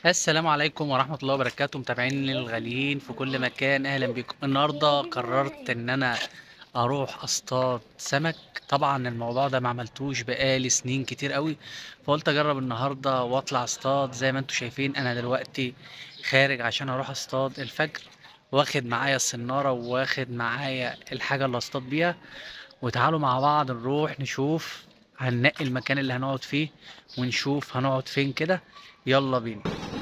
السلام عليكم ورحمة الله وبركاته متابعين الغاليين في كل مكان أهلا بكم النهاردة قررت إن أنا أروح أصطاد سمك طبعا الموضوع ده ما عملتوش بقالي سنين كتير قوي فقلت أجرب النهاردة وأطلع أصطاد زي ما انتوا شايفين أنا دلوقتي خارج عشان أروح أصطاد الفجر واخد معايا السنارة واخد معايا الحاجة اللي أصطاد بيها وتعالوا مع بعض نروح نشوف هننقي المكان اللي هنقعد فيه ونشوف هنقعد فين كده يلا بينا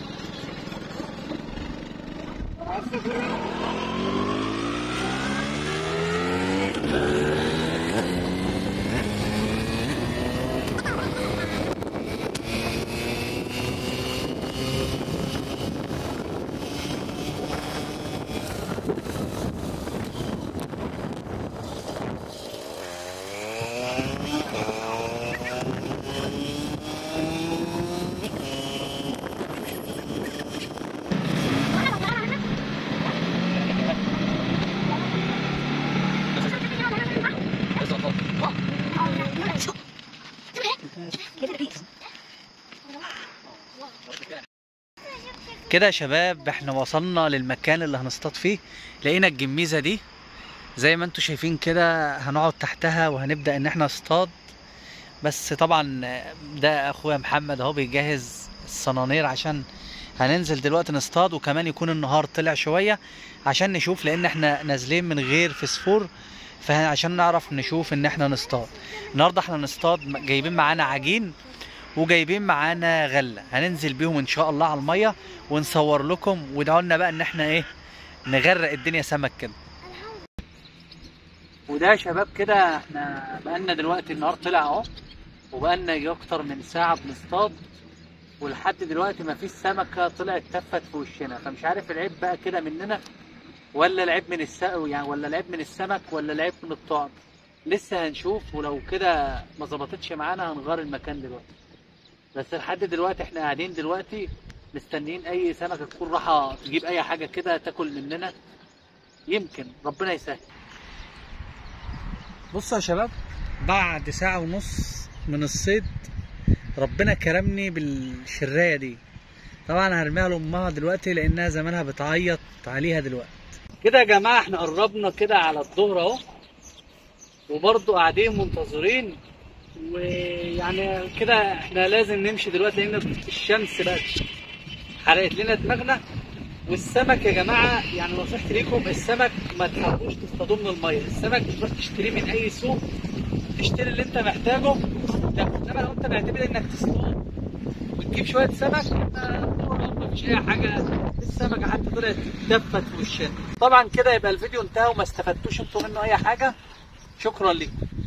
كده يا شباب احنا وصلنا للمكان اللي هنصطاد فيه لقينا الجميزة دي زي ما انتوا شايفين كده هنقعد تحتها وهنبدأ ان احنا نصطاد بس طبعا ده اخويا محمد اهو بيجهز الصنانير عشان هننزل دلوقتي نصطاد وكمان يكون النهار طلع شوية عشان نشوف لان احنا نازلين من غير فسفور فعشان نعرف نشوف ان احنا نصطاد النهارده احنا نصطاد جايبين معانا عجين وجايبين معانا غله هننزل بيهم ان شاء الله على الميه ونصور لكم وادعوا لنا بقى ان احنا ايه نغرق الدنيا سمك كده وده يا شباب كده احنا بقالنا دلوقتي النهار طلع اهو وبقالنا يجي اكتر من ساعه بنصطاد ولحد دلوقتي ما فيش سمكه طلعت تفت في وشنا فمش عارف العيب بقى كده مننا ولا العيب من السقو يعني ولا العيب من السمك ولا العيب من الطعم لسه هنشوف ولو كده ما ظبطتش معانا هنغير المكان دلوقتي بس لحد دلوقتي احنا قاعدين دلوقتي مستنيين اي سمكه تكون راحه تجيب اي حاجه كده تاكل مننا يمكن ربنا يسهل بصوا يا شباب بعد ساعه ونص من الصيد ربنا كرمني بالشرايه دي طبعا هرميها لامها دلوقتي لانها زمانها بتعيط عليها دلوقتي كده يا جماعه احنا قربنا كده على الظهر اهو وبرضه قاعدين منتظرين ويعني كده احنا لازم نمشي دلوقتي لان الشمس بقت حرقت لنا دماغنا والسمك يا جماعه يعني نصيحتي ليكم السمك ما تحاولوش تصطادوه من الميه السمك تروح تشتريه من اي سوق تشتري اللي انت محتاجه انما لو انت معتمد انك تصطاد وتجيب شويه سمك ما فيش اي حاجه السمكه حتى طلعت دفت في وشنا طبعا كده يبقى الفيديو انتهى وما استفدتوش انتوا منه اي حاجه شكرا لكم